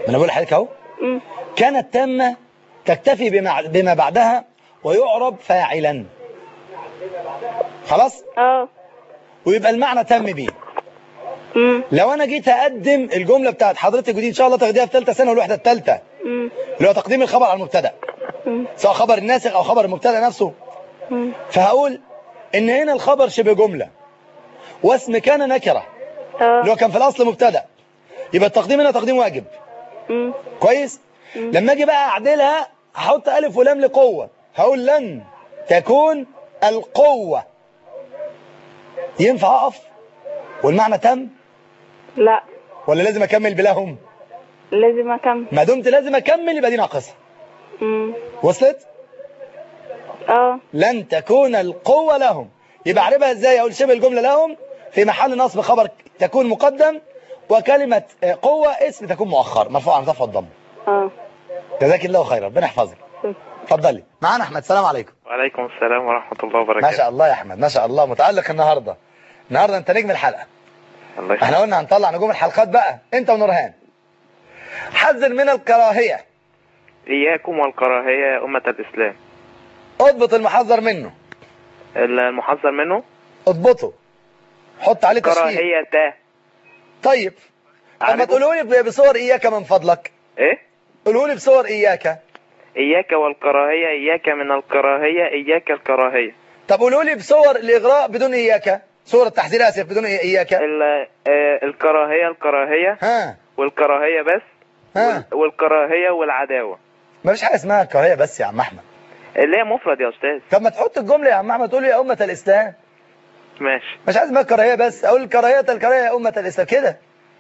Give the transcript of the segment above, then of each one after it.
انا بقول لحضرتك اهو مم. كانت تامة تكتفي بما, بما بعدها ويعرب فاعلا خلاص اه ويبقى المعنى تم بيه مم. لو انا جيت اقدم الجملة بتاعت حضرتك ودي ان شاء الله تاخديها في ثالثه سنة والوحدة الثالثة مم. اللي هو تقديم الخبر على المبتدا مم. سواء خبر الناسخ او خبر المبتدا نفسه مم. فهقول ان هنا الخبر شبه جملة واسم كان نكرة اه اللي هو كان في الاصل مبتدا يبقى التقديم هنا تقديم واجب مم. كويس لما اجي بقى اعدلها هحط الف ولام لقوة هقول لن تكون القوة ينفع اقف والمعنى تم لا ولا لازم اكمل بلهم لازم اكمل ما دمت لازم اكمل يبقى دي ناقصة مم. وصلت اه لن تكون القوة لهم يبقى اعربها ازاي اقول شبه الجملة لهم في محل نصب خبر تكون مقدم وكلمة آه، قوة اسم تكون مؤخر مرفوع عن رفع الضم اه جزاك الله خيرا ربنا يحفظك اتفضلي معانا احمد السلام عليكم وعليكم السلام ورحمة الله ما وبركاته شاء الله يا احمد ما شاء الله متألق النهاردة النهاردة انت نجم الحلقة الله احنا يخليك قلنا هنطلع نجوم الحلقات بقى انت ونورهان حذر من الكراهية إياكم والكراهية يا أمة الإسلام اضبط المحذر منه المحذر منه اضبطه حط عليه تشكيل كراهية طيب طب ما عارفه؟ تقولوا لي بصور اياك من فضلك إيه قولوا لي بصور اياك إياك والكراهية إياك من الكراهية إياك الكراهية طب قولوا لي بصور الاغراء بدون اياك صور التحذير اسف بدون اياك ال- آه، الكراهية الكراهية ها والكراهية بس ها وال- والكراهية والعداوة ما فيش حاجه اسمها كراهيه بس يا عم احمد اللي هي مفرد يا أستاذ طب ما تحط الجمله يا عم احمد تقول لي يا امه الاسلام ماشي مش عايز اسمها كراهيه بس اقول كراهيه الكراهيه يا امه الاسلام كده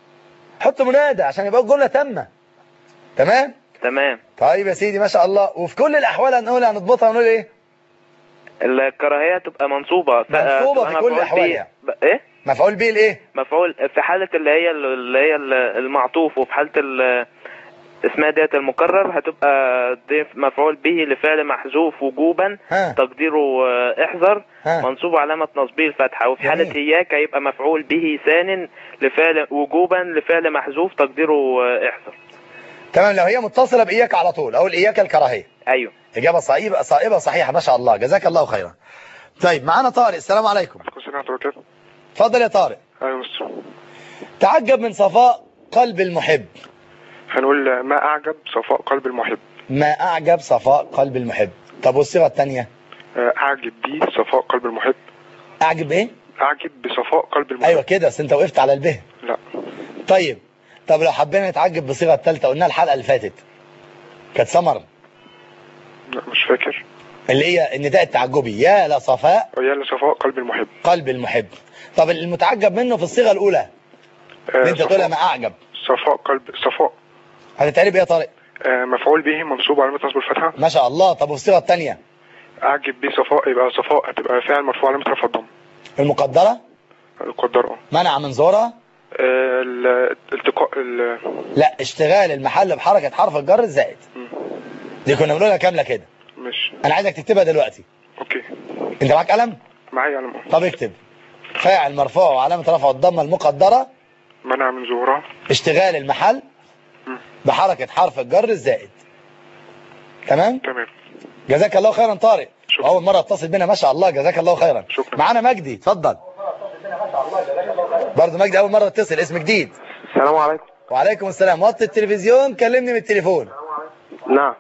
حط منادى عشان يبقى الجمله تامه تمام تمام طيب يا سيدي ما شاء الله وفي كل الاحوال هنقول هنضبطها ونقول ايه الكراهية تبقى منصوبة ف- منصوبة تبقى في كل مفعول الأحوال به. يعني. ب- إيه مفعول به الايه مفعول في حالة اللي هي اللي هي المعطوف وفي حالة ال- اسمها ديت المكرر هتبقى دي مفعول به لفعل محذوف وجوبا ها تقديره آه، احذر ها. منصوب علامة نصبه الفتحة وفي حالة جميل. إياك هيبقى مفعول به ثان لفعل وجوبا لفعل محذوف تقديره آه، احذر تمام لو هي متصله باياك على طول اقول اياك الكراهيه أيوه اجابه صائبه صائبه صحيحه ما شاء الله جزاك الله خيرا طيب معانا طارق السلام عليكم السلام عليكم اتفضل يا طارق ايوه مستر تعجب من صفاء قلب المحب هنقول ما اعجب صفاء قلب المحب ما اعجب صفاء قلب المحب طب والصيغه الثانيه آه، اعجب بي صفاء قلب المحب اعجب ايه اعجب بصفاء قلب المحب ايوه كده بس انت وقفت على البه لا طيب طب لو حبينا نتعجب بالصيغه الثالثه قلناها الحلقه اللي فاتت كانت سمر لا مش فاكر اللي هي النداء التعجبي يا لصفاء يا لصفاء قلب المحب قلب المحب طب المتعجب منه في الصيغه الاولى آه، اللي انت تقولها صفاء ما اعجب صفاء قلب صفاء هتتعرب ايه يا طارق آه، مفعول به منصوب علامة نصب الفتحة ما شاء الله طب والصيغه الثانيه اعجب بي صفاء يبقى صفاء هتبقى فعل مرفوع علامة رفع الضم المقدره القدر اه منع من زورها آه، ال- التقاء ال- لا اشتغال المحل بحركه حرف الجر الزائد مم. دي كنا بنقولها كامله كده مش انا عايزك تكتبها دلوقتي اوكي انت معاك قلم معايا علم اه طب اكتب فاعل مرفوع وعلامه رفع الضمه المقدره منع من ظهورها اشتغال المحل مم. بحركه حرف الجر الزائد تمام تمام جزاك الله خيرا طارق شكرا. اول مره اتصل بينا ما شاء الله جزاك الله خيرا شكرا. معانا مجدي اتفضل برضه مجدي اول مره تتصل اسم جديد السلام عليكم وعليكم السلام وطي التلفزيون كلمني من التليفون نعم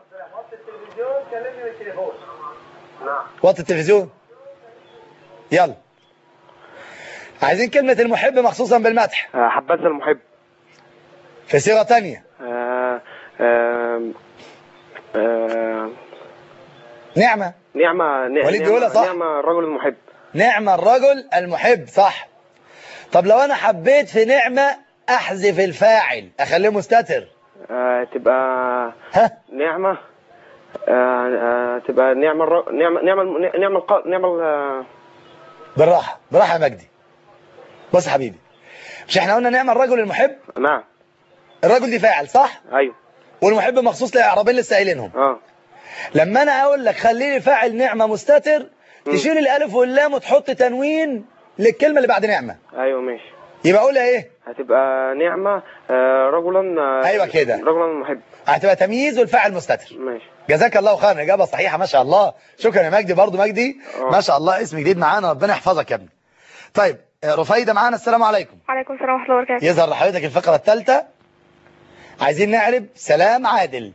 وطي التلفزيون يلا عايزين كلمة المحب مخصوصا بالمدح آه، حبذا المحب في صيغة تانية آه، آه، آه، نعمة نعمة ن- وليد بيقولها نعمة- صح. نعمة الرجل المحب نعمة الرجل المحب صح طب لو انا حبيت في نعمة احذف الفاعل اخليه مستتر آه، تبقى ها نعمة آه، آه، تبقى نعمة الر- نعمة نعمة الم- نعمة الق- نعمة ال- بالراحة بالراحة يا مجدي بص يا حبيبي مش احنا قلنا نعمة الرجل المحب نعم الرجل دي فاعل صح ايوه والمحب مخصوص لاعرابين لسه قايلينهم اه لما انا اقول لك خلي لي فاعل نعمة مستتر تشيل الالف واللام وتحط تنوين للكلمة اللي بعد نعمة ايوه ماشي يبقى اقولها ايه هتبقى نعمة آه، رجلا آه، أيوة كده. رجلا محب هتبقى تمييز والفاعل مستتر ماشي جزاك الله خيرا اجابه صحيحه ما شاء الله شكرا يا مجدي برضو مجدي آه. ما شاء الله اسم جديد معانا ربنا يحفظك يا ابني طيب آه، رفيده معانا السلام عليكم وعليكم السلام ورحمة الله وبركاته يظهر لحضرتك الفقره الثالثه عايزين نعرب سلام عادل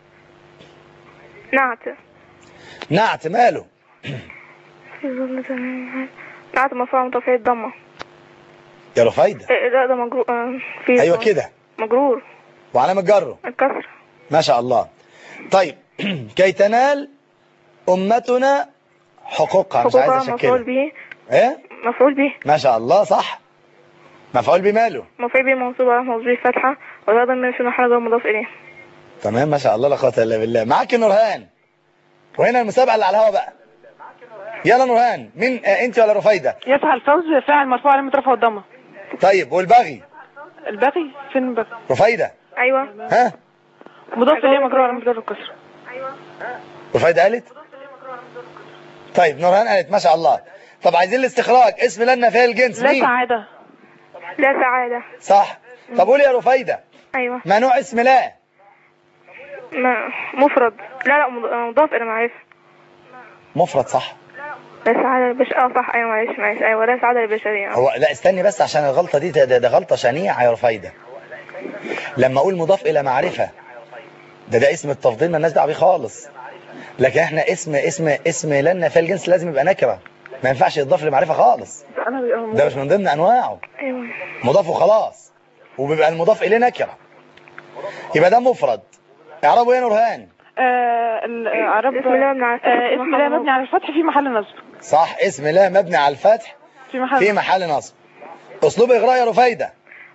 نعت نعت ماله في ظل زمان نعت مرفوع متفعيل ضمة يا رفيده إيه، لا ده مجرور آه، في ايوه كده مجرور وعلامه جره الكسر ما شاء الله طيب كي تنال امتنا حقوقها مش عايز حقوقها مفعول اشكلها به ايه مفعول به ما شاء الله صح مفعول بماله مفعول به منصوب على موضوع الفتحة وهذا من شنو حاجة مضاف إليه تمام ما شاء الله لا قوه الا بالله معاك نورهان وهنا المسابقه اللي على الهوا بقى يلا نورهان مين آه انت ولا رفيده يسعى الفوز فاعل مرفوع علامة رفعه والضمة طيب والبغي الباقي فين الباقي رفيده أيوة ها مضاف إليه مجرور علامة جر الكسر رفيده قالت طيب نورهان قالت ما شاء الله طب عايزين الاستخراج اسم لنا فيها الجنس لا مين سعادة لا سعادة صح طب قولي يا رفيده أيوة ما نوع اسم لا ما مفرد لا لا مض- آه، مضاف إلى معرفة مفرد صح لا سعادة البش اه صح أيوة معلش معلش أيوة لا سعادة البشرية هو لا استني بس عشان الغلطه دي ده, ده غلطه شنيعه يا رفيده لما اقول مضاف الى معرفه ده ده اسم التفضيل مالناش دعوه بيه خالص لكن احنا اسم اسم اسم لنا في الجنس لازم يبقى نكره ما ينفعش يضاف لمعرفه خالص أنا بيبقى ده مش من ضمن انواعه أيوة مضاف وخلاص وبيبقى المضاف اليه نكره يبقى ده مفرد اعربه يا نورهان آه العرب اسم الله مبني على الفتح آه في اسم محل الله مبني على الفتح في محل نصب صح اسم لا مبني على الفتح في محل في محل نصب اسلوب اغراء يا رفيده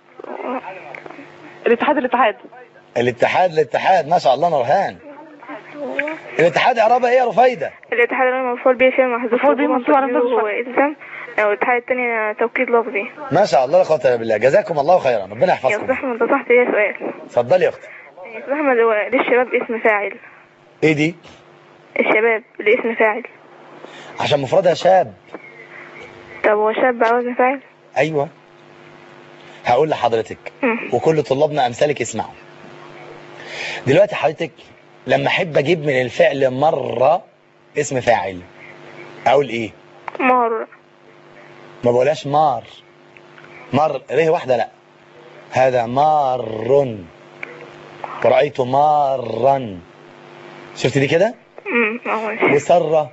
الاتحاد الاتحاد الاتحاد الاتحاد ما شاء الله نورهان الاتحاد اعرابها ايه يا رفيده الاتحاد الأول مفعول به فعل محذوف مفعول به وجوباً منصوب على تقديره الفتح. هو إلزام آه، والاتحاد الثاني توكيد لفظي ما شاء الله لا قوه الا بالله جزاكم الله خيرا ربنا يا يحفظكم أستاذ أحمد ده تحت ليه سؤال اتفضلي يا اختي يا أستاذ أحمد هو ليه الشباب اسم فاعل ايه دي الشباب ليه اسم فاعل عشان مفردها شاب طب هو شاب على وزن فاعل ايوه هقول لحضرتك مم. وكل طلابنا امثالك اسمعوا دلوقتي حضرتك لما احب اجيب من الفعل مره اسم فاعل اقول ايه مار ما بقولهاش مار مر ريه واحده لا هذا مار ورأيت مارا شفت دي كده امم اه ماشي وسرة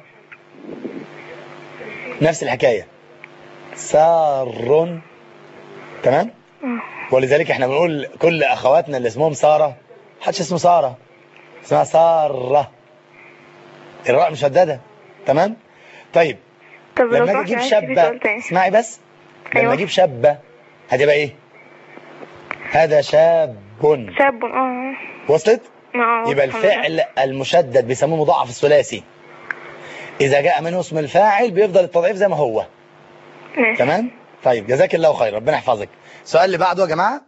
نفس الحكاية سار تمام مم. ولذلك احنا بنقول كل اخواتنا اللي اسمهم سارة محدش اسمه سارة اسمها سارة الراء مشددة تمام طيب طب لو لما سمحت اجي اجيب معلش في شابة سؤال تاني اسمعي بس لما أيوة. اجيب شابة هتبقى ايه هذا شاب شاب اه وصلت اه يبقى الحمد لله. الفعل المشدد بيسموه مضاعف الثلاثي إذا جاء منه اسم الفاعل بيفضل التضعيف زي ما هو ماشي تمام طيب جزاك الله خير ربنا يحفظك السؤال اللي بعده يا جماعة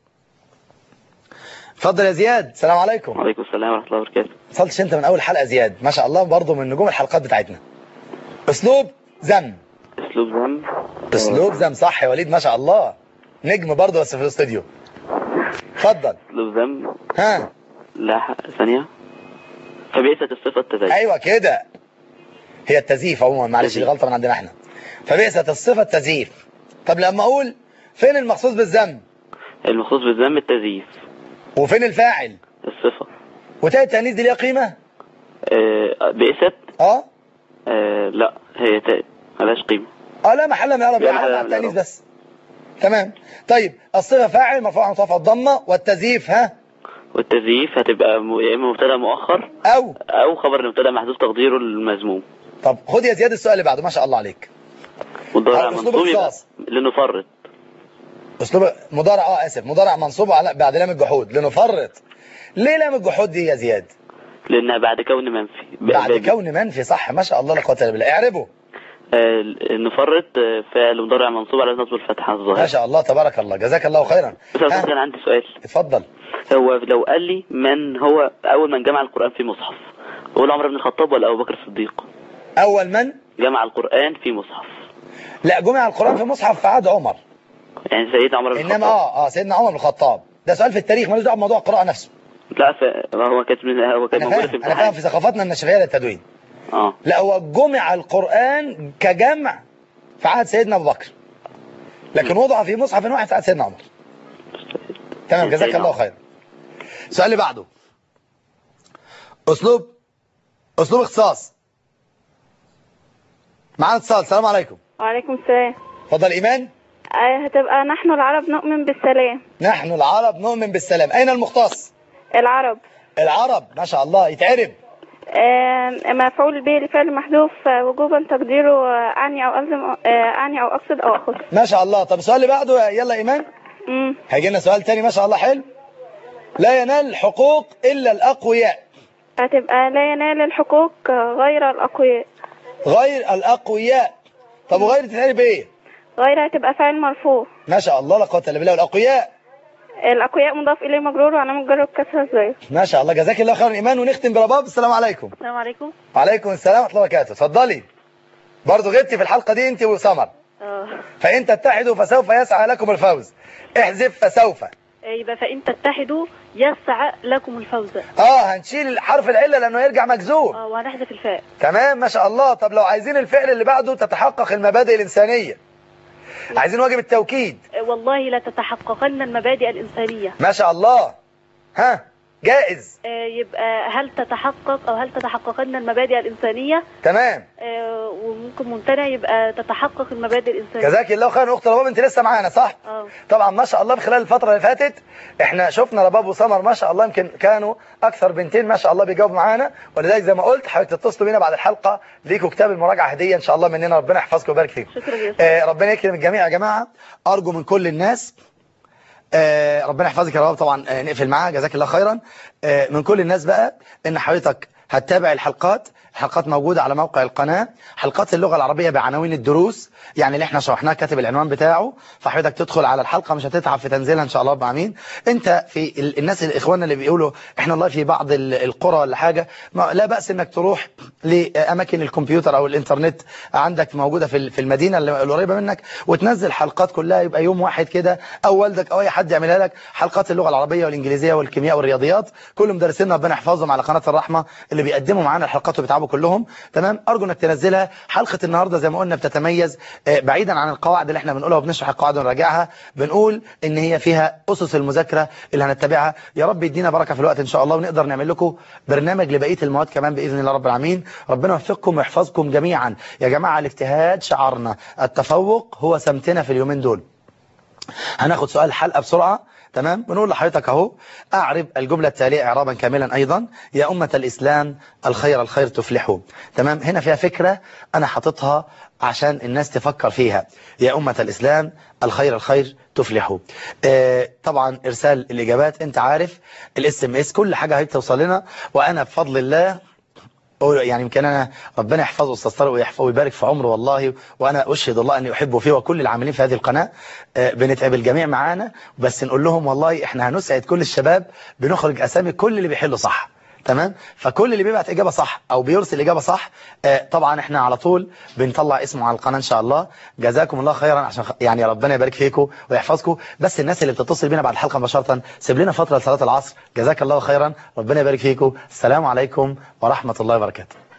اتفضل يا زياد السلام عليكم وعليكم السلام ورحمة الله وبركاته وصلتش انت من اول حلقة زياد ما شاء الله برضه من نجوم الحلقات بتاعتنا اسلوب ذم أسلوب ذم اسلوب ذم صح يا وليد ما شاء الله نجم برضه بس في الاستوديو اتفضل أسلوب ذم ها لا حق ثانية فبئست الصفة التزيين ايوه كده هي التزييف عموما معلش دي تزييف. غلطه من عندنا احنا فبئست الصفه التزييف طب لما اقول فين المخصوص بالذم المخصوص بالذم التزييف وفين الفاعل الصفة وتاء التانيث دي ليها قيمه آه، بئست اه آه، لا هي تاء ملهاش قيمة اه لا محل من الاعراب لا يعني محل مع من التانيث الإعراب. بس تمام طيب الصفه فاعل مرفوع متوفى الضمه والتزييف ها والتزييف هتبقى م- يا إما مبتدا مؤخر او أو خبر المبتدا محذوف تقديره المذموم طب خد يا زياد السؤال اللي بعده ما شاء الله عليك والضارع أو أسلوب منصوب يبقى اختصاص. لنفرط اسلوب مضارع اه اسف مضارع منصوب على بعد لام الجحود لنفرط ليه لام الجحود دي يا زياد لأنها بعد كون منفي ب- بعد ب- كون منفي صح ما شاء الله لا قوه الا بالله اعربه آه، نفرط آه، فعل مضارع منصوب على نصب الفتحة ما الظاهرة شاء الله تبارك الله جزاك الله خيرا بس أنا ها كان عندي سؤال اتفضل هو لو قال لي من هو أول من جمع القرآن في مصحف هو عمر بن الخطاب ولا أبو بكر الصديق اول من جمع القرآن في مصحف لا جمع القرآن في مصحف في عهد عمر يعني سيدنا عمر بن انما الخطاب اه اه سيدنا عمر بن الخطاب ده سؤال في التاريخ ملوش دعوه بموضوع القراءه نفسه لا ف... هو كانت من هو كان انا موجود في فاهم انا فاهم امتحان في ثقافتنا النشريه للتدوين اه لا هو جمع القران كجمع في عهد سيدنا ابو بكر لكن وضع في مصحف واحد في عهد سيدنا عمر تمام جزاك سيدنا الله عمر. خيرا السؤال اللي بعده اسلوب اسلوب اختصاص معانا اتصال السلام عليكم وعليكم السلام اتفضل ايمان آه، هتبقى نحن العرب نؤمن بالسلام نحن العرب نؤمن بالسلام اين المختص العرب العرب ما شاء الله يتعرب آه، مفعول به لفعل محذوف آه، وجوبا تقديره آه، أعني أو ألزم آه، أعني أو أقصد أو أخص ما شاء الله طب السؤال اللي بعده يلا ايمان مم. هيجي لنا سؤال تاني ما شاء الله حلو لا ينال الحقوق الا الاقوياء هتبقى لا ينال الحقوق آه، غير الأقوياء غير الاقوياء طب وغير تتعرب ايه غير هتبقى فعل مرفوع ما شاء الله لا قوه الا بالله الاقوياء الأقوياء مضاف إليه مجرور وعلامة جر الكسرة ازاي ما شاء الله جزاك الله خيرا ايمان ونختم برباب السلام عليكم السلام عليكم وعليكم السلام ورحمه الله وبركاته اتفضلي برضه غبتي في الحلقه دي انت وسمر اه فان تتحدوا فسوف يسعى لكم الفوز احذف فسوف يبقى فإن تتحدوا يسعى لكم الفوز اه هنشيل حرف العله لانه يرجع مجزوم اه وهنحذف الفاء تمام ما شاء الله طب لو عايزين الفعل اللي بعده تتحقق المبادئ الانسانيه عايزين واجب التوكيد آه، والله لا تتحققن المبادئ الإنسانية ما شاء الله ها جائز آه، يبقى هل تتحقق أو هل تتحققن المبادئ الإنسانية تمام آه، وممكن ممتنع يبقى تتحقق المبادئ الإنسانية جزاك الله خيرا اخت رباب انت لسه معانا صح اه طبعا ما شاء الله خلال الفتره اللي فاتت احنا شفنا رباب وسمر ما شاء الله يمكن كانوا اكثر بنتين ما شاء الله بيجاوبوا معانا ولذلك زي ما قلت حضرتك تتصلوا بينا بعد الحلقه ليكوا كتاب المراجعه هديه ان شاء الله مننا ربنا يحفظكم ويبارك فيكم شكرا جزيلا آه ربنا يكرم الجميع يا جماعه ارجو من كل الناس آه ربنا يحفظك يا رب طبعا آه نقفل معاها جزاك الله خيرا آه من كل الناس بقى ان حضرتك هتتابع الحلقات الحلقات موجودة على موقع القناة حلقات اللغة العربية بعناوين الدروس يعني اللي احنا شرحناه كاتب العنوان بتاعه فحضرتك تدخل على الحلقة مش هتتعب في تنزيلها ان شاء الله رب العالمين انت في ال- الناس الاخوان اللي بيقولوا احنا والله في بعض ال- القرى ولا حاجة ما لا بأس انك تروح لاماكن الكمبيوتر او الانترنت عندك موجودة في ال- في المدينة اللي القريبة منك وتنزل حلقات كلها يبقى يوم واحد كده او والدك او اي حد يعملها لك حلقات اللغة العربية والانجليزية والكيمياء والرياضيات كل مدرسينا ربنا يحفظهم على قناة الرحمة اللي بيقدموا معانا الحلقات وبيتعبوا كلهم تمام ارجو انك تنزلها حلقة النهاردة زي ما قلنا بتتميز آه، بعيدا عن القواعد اللي احنا بنقولها وبنشرح القواعد ونراجعها بنقول ان هي فيها اسس المذاكرة اللي هنتبعها يا رب يدينا بركة في الوقت ان شاء الله ونقدر نعمل لكم برنامج لبقية المواد كمان باذن الله رب العالمين ربنا يوفقكم ويحفظكم جميعا يا جماعة الاجتهاد شعارنا التفوق هو سمتنا في اليومين دول هناخد سؤال حلقة بسرعة تمام بنقول لحضرتك اهو اعرب الجملة التالية اعرابا كاملا ايضا يا أمة الاسلام الخير الخير تفلحوا تمام هنا فيها فكرة انا حاططها عشان الناس تفكر فيها يا أمة الاسلام الخير الخير تفلحوا آه طبعا ارسال الاجابات انت عارف الاس ام اس كل حاجة هتوصل لنا وانا بفضل الله يعني يمكن انا ربنا يحفظه استاذ طارق ويحفظه ويبارك في عمره والله وانا اشهد الله اني احبه فيه وكل العاملين في هذه القناه آه، بنتعب الجميع معانا بس نقول لهم والله احنا هنسعد كل الشباب بنخرج اسامي كل اللي بيحلوا صح تمام فكل اللي بيبعت اجابه صح او بيرسل اجابه صح آه، طبعا احنا على طول بنطلع اسمه على القناه ان شاء الله جزاكم الله خيرا عشان خ- يعني ربنا يبارك فيكم ويحفظكم بس الناس اللي بتتصل بينا بعد الحلقه مباشره سيب لنا فتره لصلاه العصر جزاك الله خيرا ربنا يبارك فيكم السلام عليكم ورحمه الله وبركاته